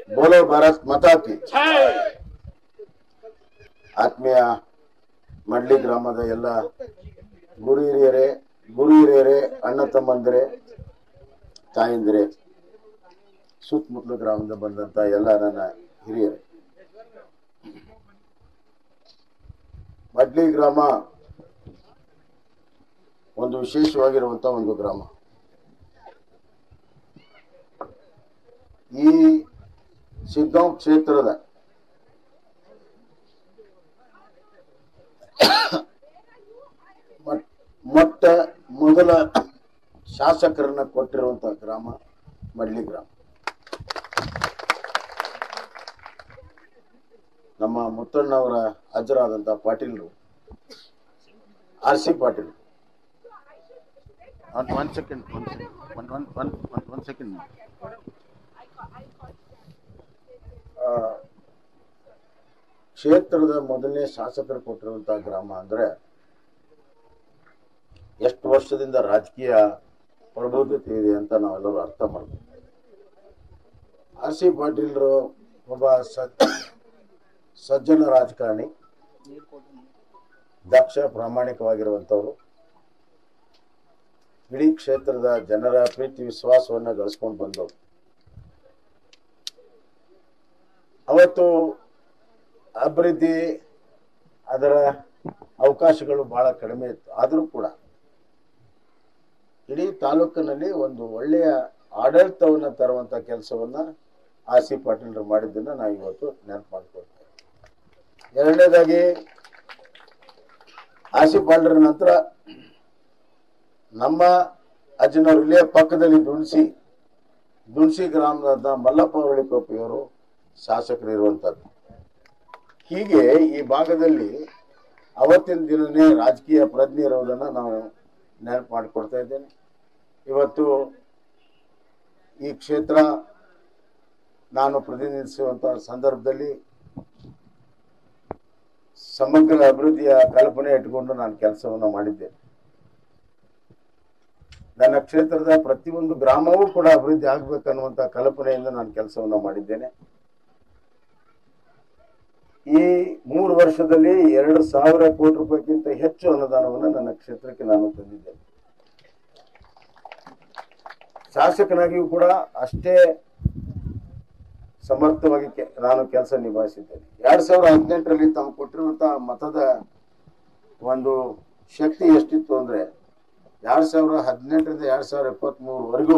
ಬೋಲೋ ಭಾರತ್ ಮತಾಕಿ ಆತ್ಮೀಯ ಮಡ್ಲಿ ಗ್ರಾಮದ ಎಲ್ಲ ಗುರು ಹಿರಿಯರೇ ಗುರು ಹಿರಿಯರೇ ಅಣ್ಣ ತಮ್ಮಂದಿರೇ ತಾಯಂದಿರೇ ಸುತ್ತಮುತ್ತಲು ಗ್ರಾಮದಿಂದ ಬಂದಂತ ಎಲ್ಲ ನನ್ನ ಹಿರಿಯರೇ ಮಡ್ಲಿ ಗ್ರಾಮ ಒಂದು ವಿಶೇಷವಾಗಿರುವಂತ ಒಂದು ಗ್ರಾಮ ಈ ಸಿದ್ಗಾಂವ್ ಕ್ಷೇತ್ರದ ಮೊಟ್- ಮೊಟ್ಟ ಮೊದಲ ಶಾಸಕರನ್ನ ಕೊಟ್ಟಿರುವಂತ ಗ್ರಾಮ ಮಡ್ಲಿ ಗ್ರಾಮ ನಮ್ಮ ಮುತ್ತಣ್ಣವರ ಅಜ್ಜರಾದಂತ ಪಾಟೀಲ್ರು R C Patil one second one one one one one one second ಕ್ಷೇತ್ರದ ಮೊದಲನೇ ಶಾಸಕರು ಕೊಟ್ಟಿರುವಂತಹ ಗ್ರಾಮ ಅಂದ್ರೆ ಎಷ್ಟು ವರ್ಷದಿಂದ ರಾಜಕೀಯ ಪ್ರಬುದ್ಧತೆ ಇದೆ ಅಂತ ನಾವೆಲ್ಲರೂ ಅರ್ಥ ಮಾಡ್ಬೇಕು ಆರ್ ಸಿ ಪಾಟೀಲ್ರು ಒಬ್ಬ ಸಜ್ ಸಜ್ಜನ ರಾಜಕಾರಣಿ ದಕ್ಷ ಪ್ರಾಮಾಣಿಕವಾಗಿರುವಂಥವ್ರು ಇಡೀ ಕ್ಷೇತ್ರದ ಜನರ ಪ್ರೀತಿ ವಿಶ್ವಾಸವನ್ನ ಗಳಿಸ್ಕೊಂಡು ಬಂದವರು ಅವತ್ತು ಅಭಿವೃದ್ಧಿ ಅದರ ಅವಕಾಶಗಳು ಬಹಳ ಕಡಿಮೆ ಇತ್ತು ಆದರೂ ಕೂಡ ಇಡೀ ತಾಲೂಕಿನಲ್ಲಿ ಒಂದು ಒಳ್ಳೆಯ ಆಡಳಿತವನ್ನ ತರುವಂತ ಕೆಲಸವನ್ನ ಆರ್ ಸಿ ಪಾಟೀಲ್ರು ಮಾಡಿದ್ದನ್ನ ನಾವು ಇವತ್ತು ನೆನಪು ಮಾಡ್ಕೊಳ್ತೇವೆ ಎರಡನೇದಾಗಿ ಆರ್ ಸಿ ಪಾಟೀಲ್ರ ನಂತರ ನಮ್ಮ ಅಜ್ಜನವ್ರು ಇಲ್ಲೇ ಪಕ್ಕದಲ್ಲಿ ದುಣಸಿ ದುಣಸಿ ಗ್ರಾಮದ ಮಲ್ಲಪ್ಪ ಹೊರಳಿಕೊಪ್ಪಿಯವರು ಶಾಸಕರು ಇರುವಂತದ್ದು ಹೀಗೆ ಈ ಭಾಗದಲ್ಲಿ ಅವತ್ತಿನ ದಿನನೇ ರಾಜಕೀಯ ಪ್ರಜ್ಞೆ ಇರೋದನ್ನ ನಾವು ನೆನಪು ಮಾಡಿಕೊಡ್ತಾ ಇದ್ದೇನೆ ಇವತ್ತು ಈ ಕ್ಷೇತ್ರ ನಾನು ಪ್ರತಿನಿಧಿಸುವಂತಹ ಸಂದರ್ಭದಲ್ಲಿ ಸಮಗ್ರ ಅಭಿವೃದ್ಧಿಯ ಕಲ್ಪನೆ ಇಟ್ಕೊಂಡು ನಾನು ಕೆಲಸವನ್ನು ಮಾಡಿದ್ದೇನೆ ನನ್ನ ಕ್ಷೇತ್ರದ ಪ್ರತಿಯೊಂದು ಗ್ರಾಮವೂ ಕೂಡ ಅಭಿವೃದ್ಧಿ ಆಗ್ಬೇಕನ್ನುವಂತ ಕಲ್ಪನೆಯಿಂದ ನಾನು ಕೆಲಸವನ್ನು ಮಾಡಿದ್ದೇನೆ ಈ ಮೂರು ವರ್ಷದಲ್ಲಿ ಎರಡು ಸಾವಿರ ಕೋಟಿ ರೂಪಾಯಿಗಿಂತ ಹೆಚ್ಚು ಅನುದಾನವನ್ನು ನನ್ನ ಕ್ಷೇತ್ರಕ್ಕೆ ನಾನು ತಂದಿದ್ದೇನೆ ಶಾಸಕನಾಗಿಯೂ ಕೂಡ ಅಷ್ಟೇ ಸಮರ್ಥವಾಗಿ ಕೆ- ನಾನು ಕೆಲಸ ನಿಭಾಯಿಸಿದ್ದೇನೆ ಎರಡ್ ಸಾವಿರದ ಹದಿನೆಂಟರಲ್ಲಿ ತಾವು ಕೊಟ್ಟಿರುವಂತಹ ಮತದ ಒಂದು ಶಕ್ತಿ ಎಷ್ಟಿತ್ತು ಅಂದ್ರೆ ಎರಡ್ ಸಾವಿರದ ಹದಿನೆಂಟರಿಂದ ಎರಡ್ ಸಾವಿರದ ಇಪ್ಪತ್ತ್ ಮೂರವರೆಗೂ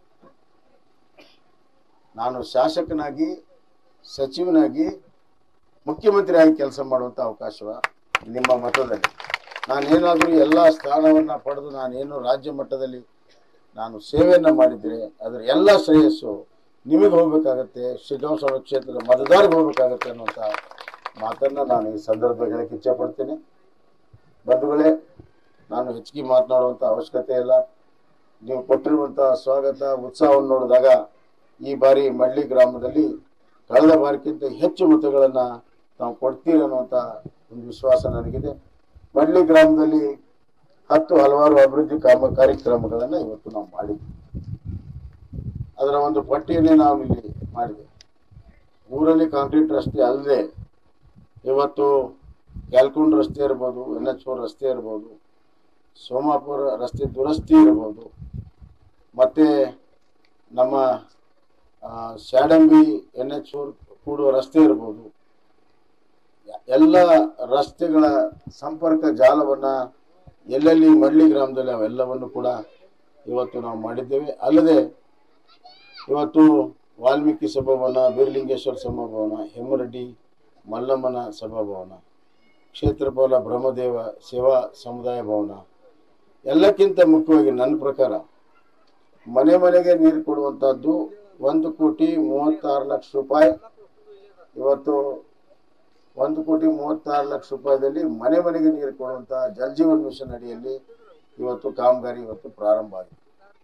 ನಾನು ಶಾಸಕನಾಗಿ ಸಚಿವನಾಗಿ ಮುಖ್ಯಮಂತ್ರಿಯಾಗಿ ಕೆಲಸ ಮಾಡುವಂತ ಅವಕಾಶ ನಿಮ್ಮ ಮತದಲ್ಲಿ ನಾನೇನಾದರೂ ಎಲ್ಲ ಸ್ಥಾನವನ್ನ ಪಡೆದು ನಾನೇನು ರಾಜ್ಯ ಮಟ್ಟದಲ್ಲಿ ನಾನು ಸೇವೆಯನ್ನ ಮಾಡಿದ್ರೆ ಅದರ ಎಲ್ಲ ಶ್ರೇಯಸ್ಸು ನಿಮಗೆ ಹೋಗ್ಬೇಕಾಗತ್ತೆ ಶಿಗ್ಗಾಂವ್ ಸಭಾ ಕ್ಷೇತ್ರದ ಮತದಾರರಿಗೆ ಹೋಗ್ಬೇಕಾಗತ್ತೆ ಅನ್ನುವಂತ ಮಾತನ್ನ ನಾನು ಈ ಸಂದರ್ಭದಲ್ಲಿ ಹೇಳಕ್ಕೆ ಇಚ್ಛೆ ಪಡ್ತೇನೆ ಬಂಧುಗಳೇ ನಾನು ಹೆಚ್ಚಿಗೆ ಮಾತನಾಡುವಂತ ಅವಶ್ಯಕತೆ ಇಲ್ಲ ನೀವು ಕೊಟ್ಟಿರುವಂತಹ ಸ್ವಾಗತ ಉತ್ಸಾಹವನ್ನು ನೋಡಿದಾಗ ಈ ಬಾರಿ ಮಳ್ಳಿ ಗ್ರಾಮದಲ್ಲಿ ಕಳೆದ ಬಾರಿಗಿಂತ ಹೆಚ್ಚು ಮತಗಳನ್ನ ನಾವು ಕೊಡ್ತೀವಿ ಅನ್ನುವಂತ ಒಂದು ವಿಶ್ವಾಸ ನನಗಿದೆ ಮಳ್ಳಿ ಗ್ರಾಮದಲ್ಲಿ ಹತ್ತು ಹಲವಾರು ಅಭಿವೃದ್ಧಿ ಕಾಮ ಕಾರ್ಯಕ್ರಮಗಳನ್ನ ಇವತ್ತು ನಾವು ಮಾಡಿದ್ವಿ ಅದರ ಒಂದು ಪಟ್ಟಿಯನ್ನೇ ನಾವು ಇಲ್ಲಿ ಮಾಡಿದೆ ಊರಲ್ಲಿ ಕಾಂಕ್ರೀಟ್ ರಸ್ತೆ ಅಲ್ಲದೆ ಇವತ್ತು ಕ್ಯಾಲ್ಕುಂಡ್ ರಸ್ತೆ ಇರ್ಬೋದು ಎನ್ ಎಚ್ ಫೋರ್ ರಸ್ತೆ ಇರ್ಬೋದು ಸೋಮಾಪುರ ರಸ್ತೆ ದುರಸ್ತಿ ಇರ್ಬೋದು ಮತ್ತೆ ನಮ್ಮ ಆ, ಶಾಡಂಬಿ ಎನ್ ಎಚ್ ಫೋರ್ ಕೂಡುವ ರಸ್ತೆ ಇರ್ಬೋದು ಎಲ್ಲ ರಸ್ತೆಗಳ ಸಂಪರ್ಕ ಜಾಲವನ್ನ ಎಲ್ಲೆಲ್ಲಿ ಮಳ್ಳಿ ಗ್ರಾಮದಲ್ಲಿ ಅವೆಲ್ಲವನ್ನು ಕೂಡ ಇವತ್ತು ನಾವು ಮಾಡಿದ್ದೇವೆ ಅಲ್ಲದೆ ಇವತ್ತು ವಾಲ್ಮೀಕಿ ಸಭಾಭವನ ಬೀರಲಿಂಗೇಶ್ವರ ಸಭಾಭವನ ಹೆಮ್ಮರೆಡ್ಡಿ ಮಲ್ಲಮ್ಮನ ಸಭಾಭವನ ಕ್ಷೇತ್ರಪಾಲ ಬ್ರಹ್ಮದೇವ ಸೇವಾ ಸಮುದಾಯ ಭವನ ಎಲ್ಲಕ್ಕಿಂತ ಮುಖ್ಯವಾಗಿ ನನ್ನ ಪ್ರಕಾರ ಮನೆ ಮನೆಗೆ ನೀರು ಕೊಡುವಂತಹದ್ದು ಒಂದು ಕೋಟಿ ಮೂವತ್ತಾರು ಲಕ್ಷ ರೂಪಾಯಿ ಇವತ್ತು ಒಂದು ಕೋಟಿ ಮೂವತ್ತಾರು ಲಕ್ಷ ರೂಪಾಯಿದಲ್ಲಿ ಮನೆ ಮನೆಗೆ ನೀರು ಕೊಡುವಂತ ಜಲ್ ಜೀವನ್ ಮಿಷನ್ ಅಡಿಯಲ್ಲಿ ಇವತ್ತು ಕಾಮಗಾರಿ ಇವತ್ತು ಪ್ರಾರಂಭ ಆಗಿದೆ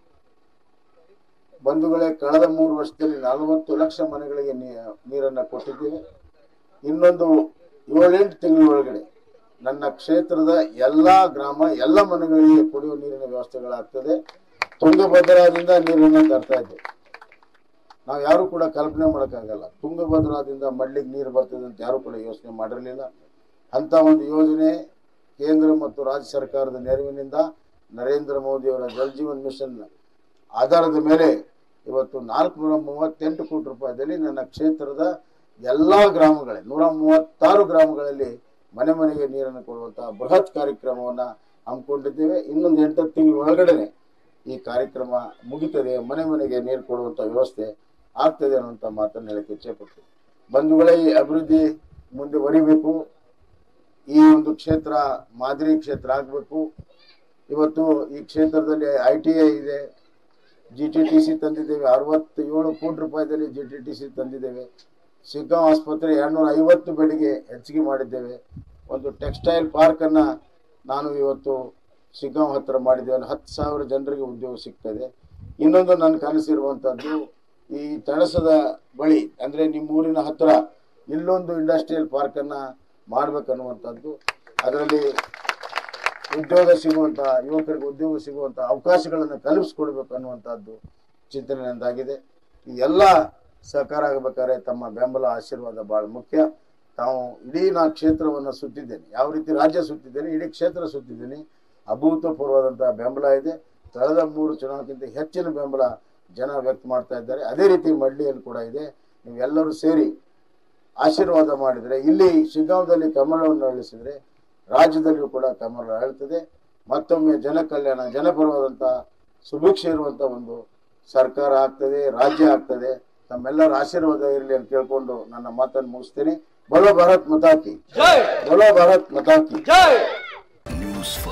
ಬಂಧುಗಳೇ ಕಳೆದ ಮೂರು ವರ್ಷದಲ್ಲಿ ನಲವತ್ತು ಲಕ್ಷ ಮನೆಗಳಿಗೆ ನೀ- ನೀರನ್ನ ಕೊಟ್ಟಿದ್ದೇವೆ ಇನ್ನೊಂದು ಏಳೆಂಟು ತಿಂಗಳ ಒಳಗಡೆ ನನ್ನ ಕ್ಷೇತ್ರದ ಎಲ್ಲಾ ಗ್ರಾಮ ಎಲ್ಲ ಮನೆಗಳಿಗೆ ಕುಡಿಯುವ ನೀರಿನ ವ್ಯವಸ್ಥೆಗಳಾಗ್ತದೆ ತುಂಗಭದ್ರಾದಿಂದ ನೀರನ್ನ ತರ್ತಾ ಇದ್ದೇವೆ ನಾವು ಯಾರು ಕೂಡ ಕಲ್ಪನೆ ಮಾಡೋಕ್ಕಾಗಲ್ಲ ತುಂಗಭದ್ರಾದಿಂದ ಮಡ್ಲಿಗೆ ನೀರು ಬರ್ತದೆ ಅಂತ ಯಾರು ಕೂಡ ಯೋಚನೆ ಮಾಡಿರಲಿಲ್ಲ ಅಂಥ ಒಂದು ಯೋಜನೆ ಕೇಂದ್ರ ಮತ್ತು ರಾಜ್ಯ ಸರ್ಕಾರದ ನೆರವಿನಿಂದ ನರೇಂದ್ರ ಮೋದಿಯವರ ಜಲ್ ಜೀವನ್ ಮಿಷನ್ ಆಧಾರದ ಮೇಲೆ ಇವತ್ತು ನಾಲ್ಕುನೂರ ಮೂವತ್ತೆಂಟು ಕೋಟಿ ರೂಪಾಯಿದಲ್ಲಿ ನನ್ನ ಕ್ಷೇತ್ರದ ಎಲ್ಲ ಗ್ರಾಮಗಳೇ ನೂರ ಮೂವತ್ತಾರು ಗ್ರಾಮಗಳಲ್ಲಿ ಮನೆ ಮನೆಗೆ ನೀರನ್ನು ಕೊಡುವಂತಹ ಬೃಹತ್ ಕಾರ್ಯಕ್ರಮವನ್ನು ಹಮ್ಮಿಕೊಂಡಿದ್ದೇವೆ ಇನ್ನೊಂದು ಎಂಟು ತಿಂಗಳ ಒಳಗಡೆ ಈ ಕಾರ್ಯಕ್ರಮ ಮುಗಿತದೆ ಮನೆ ಮನೆಗೆ ನೀರು ಕೊಡುವಂಥ ವ್ಯವಸ್ಥೆ ಆಗ್ತದೆ ಅನ್ನುವಂಥ ಮಾತನ್ನು ಹೇಳಕ್ಕೆ ಇಚ್ಛೆಪಡ್ತೀನಿ ಬಂಧುಗಳೇ ಈ ಅಭಿವೃದ್ಧಿ ಮುಂದೆ ಒರಿಬೇಕು ಈ ಒಂದು ಕ್ಷೇತ್ರ ಮಾದರಿ ಕ್ಷೇತ್ರ ಆಗಬೇಕು ಇವತ್ತು ಈ ಕ್ಷೇತ್ರದಲ್ಲಿ ಐ ಟಿ ಐ ಇದೆ ಜಿ ಟಿ ಟಿ ಸಿ ತಂದಿದ್ದೇವೆ ಅರವತ್ತೇಳು ಕೋಟಿ ರೂಪಾಯಿದಲ್ಲಿ ಜಿ ಟಿ ಟಿ ಸಿ ತಂದಿದ್ದೇವೆ ಶಿಗ್ಗಾಂವ್ ಆಸ್ಪತ್ರೆ ಎರಡ್ನೂರ ಐವತ್ತು ಬೆಡ್ಗೆ ಹೆಚ್ಚಿಗೆ ಮಾಡಿದ್ದೇವೆ ಒಂದು ಟೆಕ್ಸ್ಟೈಲ್ ಪಾರ್ಕನ್ನು ನಾನು ಇವತ್ತು ಶಿಗ್ಗಾಂವ್ ಹತ್ತಿರ ಮಾಡಿದ್ದೇವೆ ಅಲ್ಲಿ ಹತ್ತು ಸಾವಿರ ಜನರಿಗೆ ಉದ್ಯೋಗ ಸಿಗ್ತದೆ ಇನ್ನೊಂದು ನನ್ನ ಕನಸಿರುವಂಥದ್ದು ಈ ತಳಸದ ಬಳಿ ಅಂದರೆ ನಿಮ್ಮ ಊರಿನ ಹತ್ತಿರ ಇಲ್ಲೊಂದು ಇಂಡಸ್ಟ್ರಿಯಲ್ ಪಾರ್ಕನ್ನು ಮಾಡ್ಬೇಕನ್ನುವಂಥದ್ದು ಅದರಲ್ಲಿ ಉದ್ಯೋಗ ಸಿಗುವಂಥ ಯುವಕರಿಗೆ ಉದ್ಯೋಗ ಸಿಗುವಂಥ ಅವಕಾಶಗಳನ್ನು ಕಲ್ಪಿಸ್ಕೊಡ್ಬೇಕು ಅನ್ನುವಂಥದ್ದು ಚಿಂತನೆ ನಂದಾಗಿದೆ ಈ ಎಲ್ಲ ಸಹಕಾರ ಆಗಬೇಕಾದ್ರೆ ತಮ್ಮ ಬೆಂಬಲ ಆಶೀರ್ವಾದ ಭಾಳ ಮುಖ್ಯ ತಾವು ಇಡೀ ನಾ ಕ್ಷೇತ್ರವನ್ನು ಸುತ್ತಿದ್ದೇನೆ ಯಾವ ರೀತಿ ರಾಜ್ಯ ಸುತ್ತಿದ್ದೇನೆ ಇಡೀ ಕ್ಷೇತ್ರ ಸುತ್ತಿದ್ದೀನಿ ಅಭೂತಪೂರ್ವವಾದಂತಹ ಬೆಂಬಲ ಇದೆ ಕಳೆದ ಮೂರು ಚುನಾವಣೆಗಿಂತ ಹೆಚ್ಚಿನ ಬೆಂಬಲ ಜನ ವ್ಯಕ್ತ ಮಾಡ್ತಾ ಇದ್ದಾರೆ ಅದೇ ರೀತಿ ಮಡ್ಲಿಯಲ್ಲಿ ಕೂಡ ಇದೆ ನೀವೆಲ್ಲರೂ ಸೇರಿ ಆಶೀರ್ವಾದ ಮಾಡಿದರೆ ಇಲ್ಲಿ ಶಿಗ್ಗಾಂವದಲ್ಲಿ ಕಮಲವನ್ನು ಅಳಿಸಿದರೆ ರಾಜ್ಯದಲ್ಲಿಯೂ ಕೂಡ ಕಮಲ ಅರಳುತ್ತದೆ ಮತ್ತೊಮ್ಮೆ ಜನ ಕಲ್ಯಾಣ ಜನಪರವಾದಂಥ ಸುಭಿಕ್ಷೆ ಇರುವಂಥ ಒಂದು ಸರ್ಕಾರ ಆಗ್ತದೆ ರಾಜ್ಯ ಆಗ್ತದೆ ತಮ್ಮೆಲ್ಲರ ಆಶೀರ್ವಾದ ಇರಲಿ ಅಂತ ಕೇಳ್ಕೊಂಡು ನನ್ನ ಮಾತನ್ನು ಮುಗಿಸ್ತೀನಿ ಬಲೋ ಭಾರತ್ ಮತಾಕಿ ಜೈ ಬಲೋ ಭಾರತ್ ಮತಾಕಿ ಜೈ ನ್ಯೂಸ್ ಫಸ್ಟ್